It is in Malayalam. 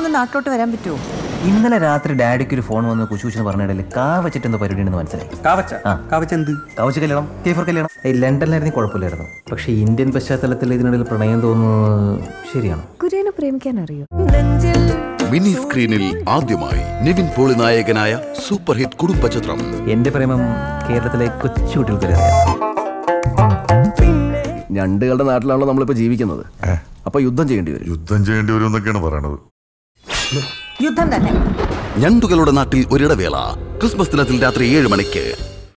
കഴിയുമ്പോൾ നാട്ടിലോട്ട് വരാൻ പറ്റുമോ ഇന്നലെ രാത്രി ഡാഡിക്ക് ഒരു ഫോൺ വന്ന് കുശു കുശെന്ന് പറഞ്ഞിടയിൽ കാ വെച്ചിട്ട് എന്തോ പരിപാടി ഉണ്ടെന്ന് മനസ്സിലായി കാവച്ച ആ. കാവച്ച എന്ത് കവച്ച് കല്യാണം കേഫർ കല്യാണം ഈ ലണ്ടനിലായിരുന്നു കുഴപ്പമില്ലായിരുന്നു പക്ഷേ ഇന്ത്യൻ പശ്ചാത്തലത്തിൽ ഇതിനിടയിൽ പ്രണയം തോന്നുന്നത് ശരിയാണ് കുര്യനെ പ്രേമിക്കാൻ അറിയോ മിനി സ്ക്രീനിൽ ആദ്യമായി നിവിൻ പോളി നായകനായ സൂപ്പർ ഹിറ്റ് കുടുംബ ചിത്രം എന്റെ പ്രേമം കേരളത്തിലെ കൊച്ചുകുട്ടികൾക്ക് വരെ അറിയാം ഞണ്ടുകളുടെ നാട്ടിലാണല്ലോ നമ്മളിപ്പോ ജീവിക്കുന്നത് അപ്പൊ യുദ്ധം ചെയ്യേണ്ടി വരും യുദ്ധം ചെയ്യേണ്ടി വരും എന്നൊക്കെയാണ് പറയണത് യുദ്ധം തന്നെ ഞണ്ടുകളുടെ നാട്ടിൽ ഒരിടവേള ക്രിസ്മസ് ദിനത്തിൽ രാത്രി ഏഴ് മണിക്ക്